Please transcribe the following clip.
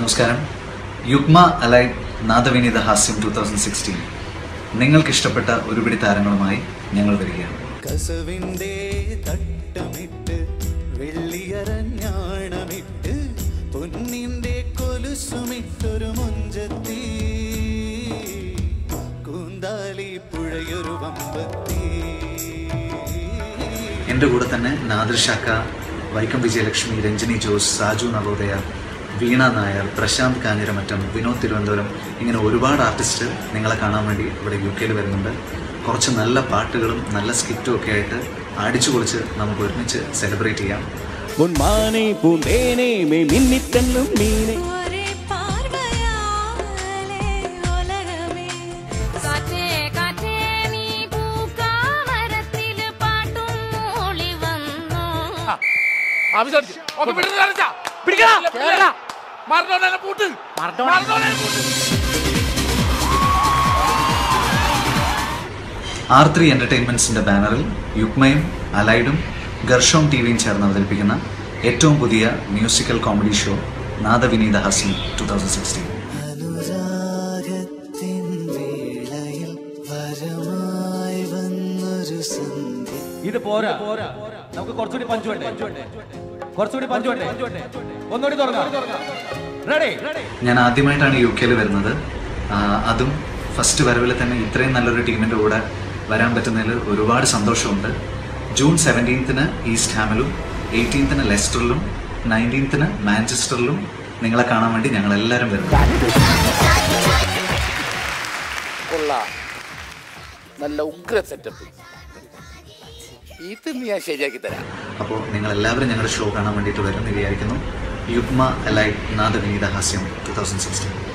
നമസ്കാരം Yugma allied Nadavineetha Hasyam two thousand sixteen നിങ്ങൾക്ക് ഇഷ്ടപ്പെട്ട ഒരുപിടി താരങ്ങളുമായി ഞങ്ങൾ വരികയാണ് കസവിന്റെ തട്ടമിട്ട് വെള്ളിയരഞ്ഞാണമിട്ട് പൊന്നിന്റെ കൊലുസുമിട്ടൊരു മുഞ്ചത്തി കൂന്താലി പുഴയൊരു വമ്പത്തി എൻ്റെ കൂടെ തന്നെ നാദിർ ഷാക്ക വൈക്കം വിജയലക്ഷ്മി രഞ്ജിനി ജോസ് സാജു നവോദയ വീണ നായർ പ്രശാന്ത് കാഞ്ഞിരമറ്റം വിനോദ് തിരുവനന്തപുരം ഇങ്ങനെ ഒരുപാട് ആർട്ടിസ്റ്റ് നിങ്ങളെ കാണാൻ വേണ്ടി ഇവിടെ യു കെയിൽ വരുന്നുണ്ട് കുറച്ച് നല്ല പാട്ടുകളും നല്ല സ്കിറ്റും ഒക്കെ ആയിട്ട് അടിച്ചു പൊളിച്ച് നമുക്ക് ഒരുമിച്ച് സെലിബ്രേറ്റ് ചെയ്യാം പൊന്മാനെ പൂന്തേനെ മേ മിന്നിത്തെന്നും മീനെ ഒരേ പാർവയാലേ ഉലകമേ കാറ്റേ കാറ്റേ നീ പൂക്കാമരത്തില് പാട്ടും മൂളി വന്നു ആവശ്യം ഓക്കെ പിടിച്ച് കളിച്ചാ. ഇല്ല, പിടിച്ചില്ല. മറന്നോനെ പൂട്ട് മറന്നോനെ പൂട്ട് ആർ ത്രീ എൻ്റർടൈൻമെൻറ്റ്സിൻ്റെ ബാനറിൽ യുഗ്മയും അലൈഡും ഗർഷോം ടി വിയും ചേർന്ന് അവതരിപ്പിക്കുന്ന ഏറ്റവും പുതിയ musical comedy show Nadavineetha Hasyam two thousand sixteen അനുരാഗത്തിൻ വേളയിൽ വരമായി വന്നൊരു സന്ധ്യ ഇത് പോരാ നമുക്ക് കുറച്ചുകൂടി പഞ്ച് വേണ്ടേ കുറച്ചുകൂടി പഞ്ച് വേണ്ടേ ഒന്നുകൂടി തുറക്കാം റെഡി ഞാൻ ആദ്യമായിട്ടാണ് യു കെയിൽ വരുന്നത് ആ, അതും ഫസ്റ്റ് വരവിൽ തന്നെ ഇത്രയും നല്ലൊരു ടീമിൻ്റെ കൂടെ വരാൻ പറ്റുന്നതിൽ ഒരുപാട് സന്തോഷമുണ്ട് ജൂൺ സെവൻറ്റീൻത്തിന് ഈസ്റ്റ് ഹാമിലും എയ്റ്റീൻത്തിന് ലെസ്റ്ററിലും നയൻറ്റീൻത്തിന് മാഞ്ചസ്റ്ററിലും നിങ്ങളെ കാണാൻ വേണ്ടി ഞങ്ങൾ എല്ലാവരും വരുന്നു കൊള്ളാം നല്ല ഉഗ്ര സെറ്റപ്പ് ഇത് നീ ഞാൻ ശരിയാക്കി തരാം അപ്പോൾ നിങ്ങൾ എല്ലാവരും ഞങ്ങളുടെ ഷോ കാണാൻ വേണ്ടിയിട്ട് വരുമെന്ന് വിചാരിക്കുന്നു Yugma allied Nada Vineetha Hasyam two thousand sixteen